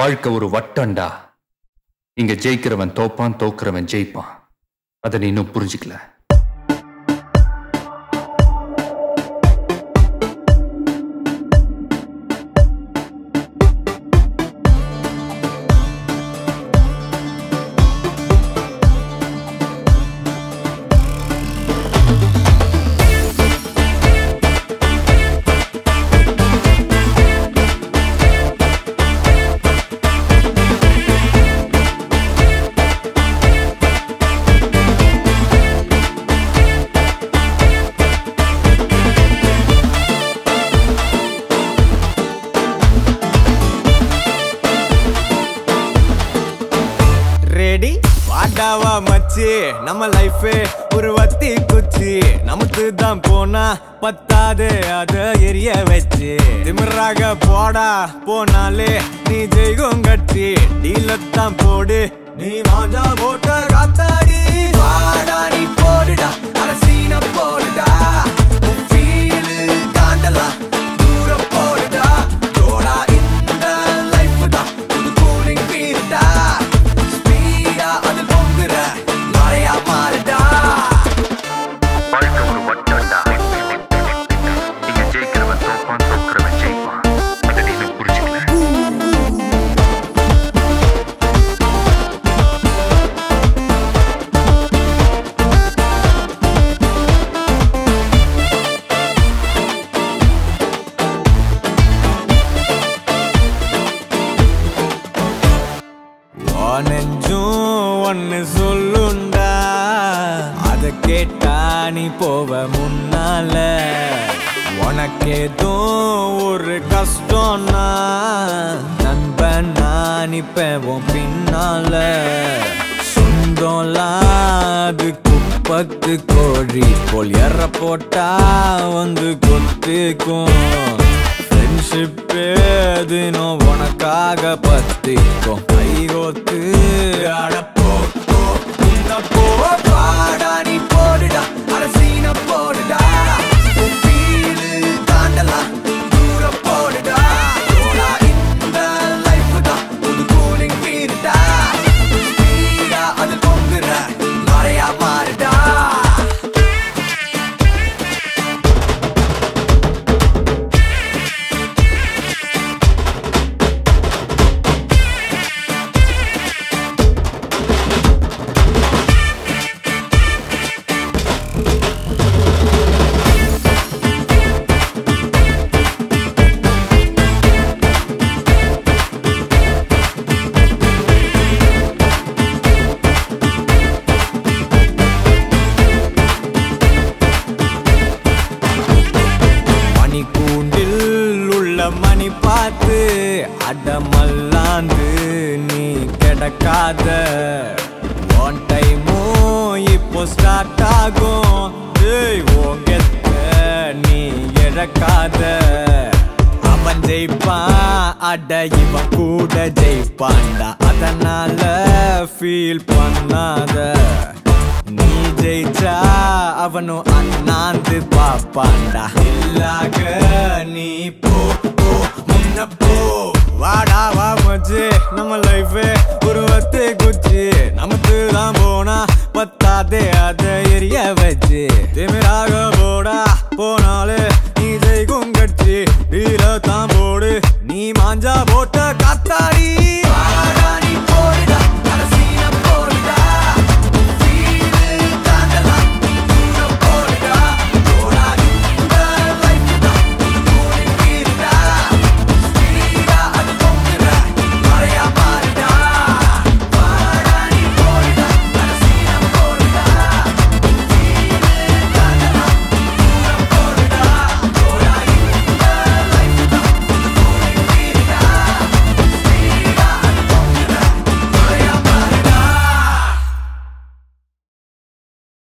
வாழ்க்கை ஒரு வட்டம்டா இங்க ஜெயிக்கிறவன் தோப்பான் தோக்குறவன் ஜெயிப்பான் அதை நீ இன்னும் புரிஞ்சுக்கல ரெடி வாடாவா மச்சி நம்ம லைஃபே ஒரு வத்தி குச்சி நமக்கு தான் போனா பத்தாது அத எரிய வச்சு திமிராக போடா போனாலே நீ ஜெய்கும் கட்டி டீலத்தான் போடு நீ மாஞ்சா போட்ட காத்தாடி வாடா நீ போடுடா அரசீன போடுடா உன் feel தாண்டலா தூரம் போடுடா ஜோடா இந்த லைஃப் தான் புது கூலிங் பீருடா ஸ்பீடா அது பொங்குற மழையா மாறுடா வாழ்க்கை ஒரு வட்டம்டா இங்க ஜெயிக்கிறவன் தோப்பான் தோக்குறவன் ஜெயிப்பான் அதை நீ இன்னும் புரிஞ்சுக்கல நெஞ்சும் ஒன்னு சொல்லுண்டா அத கேட்டா நீ போவ முன்னால உனக்கேதும் ஒரு கஷ்டம்னா நண்பன் நான் இப்ப உன் பின்னால சொந்தம்லாம் அது குப்பத்து கோழி போல் எற போட்டா வந்து கொத்திக்கும் ஃப்ரெண்ட்ஷிப் தினம் உனக்காக பத்திக்கும் கைகோத்து அடப்போ போ, இந்த போ பாடா நீ போடுடா அரசீன போடுடா உன் feel தாண்டலாம் தூரம் போடுடா ஜோடா இந்த life தான் புது cooling பீருடா ஸ்பீடா அது பொங்குற மழையா மாறுடா மணி கூண்டில் உள்ள மணி பார்த்து அடமல்லாந்து நீ கிடக்காத ஒன் டைமும் இப்போ ஸ்டார்ட் ஆகும் ஏய், உன் கெத்த நீ இழக்காத அவன் ஜெயிப்பான் அட இவன் கூட ஜெயிப்பான்டா அதனால ஃபீல் பண்ணாத நீ ஜெயிச்சா அவனும் அண்ணாந்து பாப்பாண்டா இல்லாக நீ போ போ முன்ன போ வாடா வா மச்சு நம்ம லைஃபே ஒரு வத்து குச்சி நமக்கு தான்